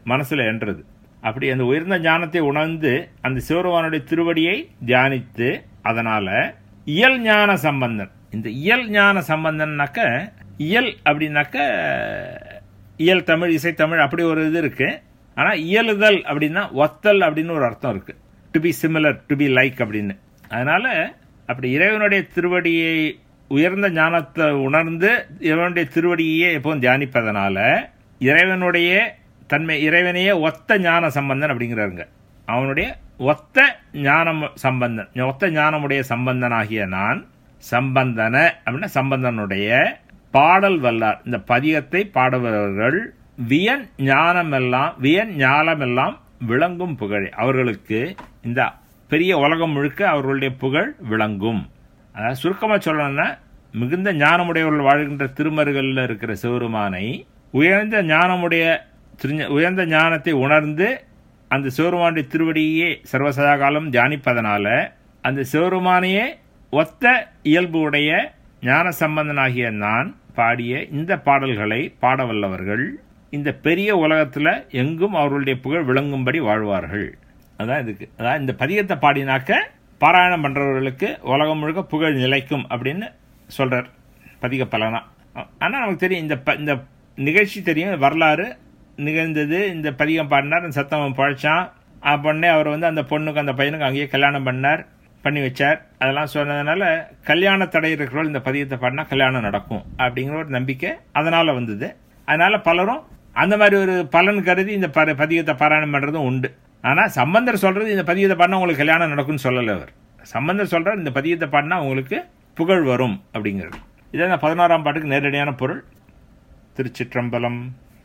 மனசுல என்றது அப்படி அந்த உயர்ந்த ஞானத்தை உணர்ந்து அந்த சிவருமானுடைய திருவடியை தியானித்து அதனால இயல் ஞான சம்பந்தன் இந்த இயல் ஞான சம்பந்தன்னாக்க இயல் அப்படின்னாக்க இயல் தமிழ் இசைத்தமிழ் அப்படி ஒரு இது இருக்கு ஆனா இயலுதல் அப்படின்னா ஒத்தல் அப்படின்னு ஒரு அர்த்தம் இருக்கு to be similar to be like அப்படின்னு அதனால அப்படி இறைவனுடைய திருவடியை உயர்ந்த ஞானத்தை உணர்ந்து இறைவனுடைய திருவடியே எப்பவும் தியானிப்பதனால இறைவனுடைய தன்மை இறைவனையே ஒத்த ஞான சம்பந்தன் அப்படிங்கிறாருங்க அவனுடைய ஒத்த ஞானம் சம்பந்தன் ஒத்த ஞானமுடைய சம்பந்தனாகிய நான் சம்பந்தன அப்படின்னா சம்பந்தனுடைய பாடல் வல்லார் இந்த பதிகத்தை பாடுபவர்கள் வியன் ஞானமெல்லாம் வியன் ஞானமெல்லாம் விளங்கும் புகழ் அவர்களுக்கு இந்த பெரிய உலகம் முழுக்க அவர்களுடைய புகழ் விளங்கும் அதாவது சுருக்கமாக சொல்லணும்னா மிகுந்த ஞானமுடையவர்கள் வாழ்கின்ற திருமருகளில் இருக்கிற சிவருமானை உயர்ந்த ஞானமுடைய திரு- உயர்ந்த ஞானத்தை உணர்ந்து அந்த சிவருமானுடைய திருவடியே சர்வசதா காலம் தியானிப்பதனால அந்த சிவருமானையே ஒத்த இயல்பு உடைய ஞான சம்பந்தனாகிய நான் பாடிய இந்த பாடல்களை பாட வல்லவர்கள் இந்த பெரிய உலகத்துல எங்கும் அவர்களுடைய புகழ் விளங்கும்படி வாழ்வார்கள் அதான் இதுக்கு அதான் இந்த பதிகத்தை பாடினாக்க பாராயணம் பண்றவர்களுக்கு உலகம் முழுக்க புகழ் நிலைக்கும் அப்படின்னு சொல்றார் பதிக பலனா ஆனா நமக்கு தெரியும் இந்த ப- இந்த நிகழ்ச்சி தெரியும் வரலாறு நிகழ்ந்தது இந்த பதிகம் பாடினார் அந்த சத்தம் பழைச்சான் பொண்ணே அவர் வந்து அந்த பொண்ணுக்கு அந்த பையனுக்கு அங்கேயே கல்யாணம் பண்ணார் பண்ணி வச்சார் அதெல்லாம் சொன்னதுனால கல்யாண தடை இருக்கிறவர்கள் இந்த பதியத்தை பாடினா கல்யாணம் நடக்கும் அப்படிங்கிற ஒரு நம்பிக்கை அதனால வந்தது அதனால பலரும் அந்த மாதிரி ஒரு பலன் கருதி இந்த ப- பதிகத்தை பாராயணம் பண்றதும் உண்டு ஆனா சம்பந்தர் சொல்றது இந்த பதிகத்தை பாடினா உங்களுக்கு கல்யாணம் நடக்கும்னு சொல்லல அவர் சம்பந்தர் சொல்றார் இந்த பதிகத்தை பாடினா உங்களுக்கு புகழ் வரும் அப்படிங்கிறது இதான் இந்த பதினோராம் பாட்டுக்கு நேரடியான பொருள் திருச்சிற்றம்பலம்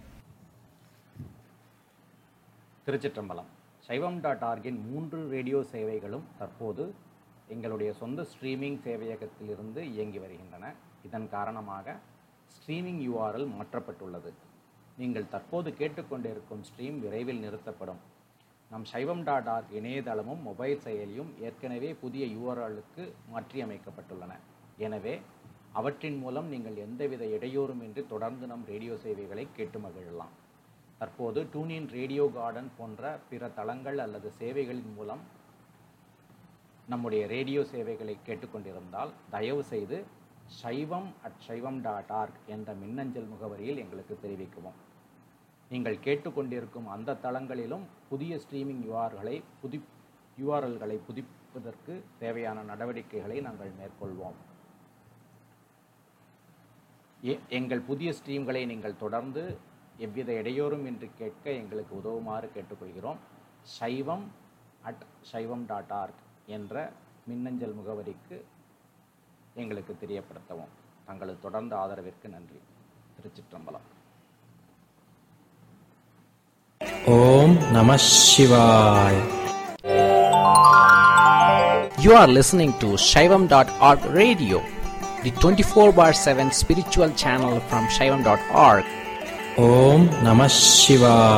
திருச்சிற்றம்பலம் சைவம் டாட் ஆர்கின் மூன்று ரேடியோ சேவைகளும் தற்போது எங்களுடைய சொந்த ஸ்ட்ரீமிங் சேவையகத்திலிருந்து இயங்கி வருகின்றன இதன் காரணமாக ஸ்ட்ரீமிங் URL மாற்றப்பட்டுள்ளது நீங்கள் தற்போது கேட்டுக்கொண்டிருக்கும் ஸ்ட்ரீம் விரைவில் நிறுத்தப்படும் நம் சைவம் டாட் ஆர்க் இணையதளமும் மொபைல் செயலியும் ஏற்கனவே புதிய யூஆர்எல்லுக்கு மாற்றியமைக்கப்பட்டுள்ளன எனவே அவற்றின் மூலம் நீங்கள் எந்தவித இடையூறுமின்றி தொடர்ந்து நம் ரேடியோ சேவைகளை கேட்டு மகிழலாம் தற்போது டூனின் ரேடியோ கார்டன் போன்ற பிற தளங்கள் அல்லது சேவைகளின் மூலம் நம்முடைய ரேடியோ சேவைகளை கேட்டுக்கொண்டிருந்தால் தயவு செய்து சைவம் அட் சைவம் டாட் ஆர்க் என்ற மின்னஞ்சல் முகவரியில் எங்களுக்கு தெரிவிக்கவும் நீங்கள் கேட்டுக்கொண்டிருக்கும் அந்த தளங்களிலும் புதிய ஸ்ட்ரீமிங் யூஆர்களை புதி யூஆர்எல்களை புதுப்பிப்பதற்கு தேவையான நடவடிக்கைகளை நாங்கள் மேற்கொள்வோம் எ- எங்கள் புதிய ஸ்ட்ரீம்களை நீங்கள் தொடர்ந்து எவ்வித இடையூறும் இன்றி கேட்க எங்களுக்கு உதவுமாறு கேட்டுக்கொள்கிறோம் சைவம் அட் சைவம் டாட் ஆர்க் என்ற மின்னஞ்சல் முகவரிக்கு எங்களுக்கு தெரியப்படுத்தவும் தங்களது தொடர்ந்த ஆதரவிற்கு நன்றி திருச்சிற்றம்பலம் Om Namah Shivaya. You are listening to Shaivam.org radio, the 24 bar 7 spiritual channel from Shaivam.org. Om Namah Shivaya.